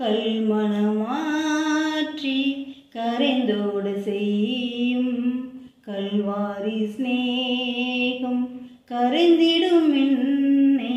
கல்மணமாற்றி கரைந்தோடு செய்யும் கல்வாரி சிநேகம் கரைந்திடும் என்னை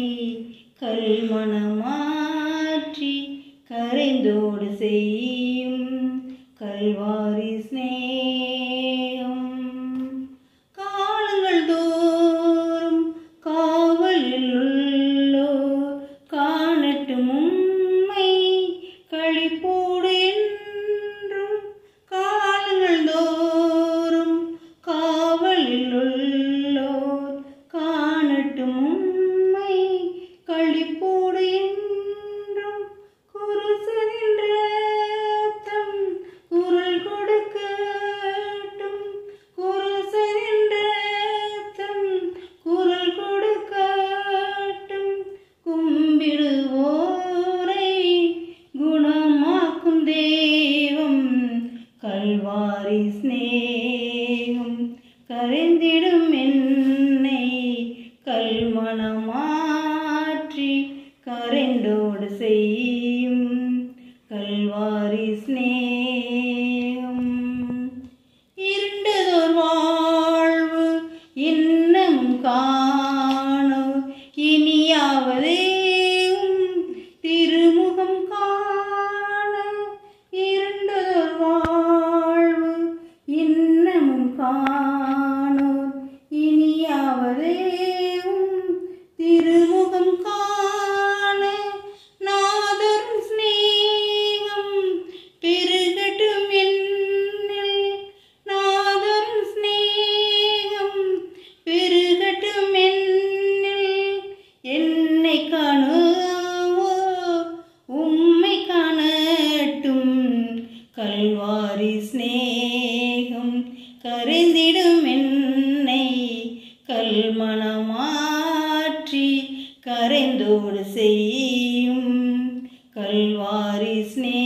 கல்மணமாற்றி கரைந்தோடு செய்யும் கல்வாரி சிநேகம் காலங்கள் தோறும் காவலில் உள்ளோர் காணட்டும் உம்மை களிப்போடு என்றும் காலங்கள் தோறும் காவலில் உள்ளோர் காணட்டும் உம்மை களிப்போடு என்றும் குருசனின் ரத்தம் குரல் கொடுக்கட்டும் குருசனின் ரத்தம் குரல் கொடுக்கட்டும் கும்பிடுவோரை குணமாக்கும் தெய்வம் கல்வாரி சிநேகம் கரைந்திடும் என்னை கல்மணமாற்றி கரைந்தோடு செய்யும் கல்வாரி சிநேகம் இருண்டதோர் வாழ்வு இன்னும் காணோ இனியாவதேயும் திருமுகம் காண இருண்டதோர் வாழ்வு இன்னமும் காணோ இனியாவதேயும் திருமுகம் காண நாதரும் சிநேகம் பெருகட்டும் என்னில் நாதரும் சிநேகம் பெருகட்டும் என்னில் என்னை காணுவோ உம்மை காணட்டும் கல்வாரி சிநேகம் கரைந்திடும் என்னை கல்மணமாற்றி கரைந்தோடு செய்யும் கல்வாரி சிநே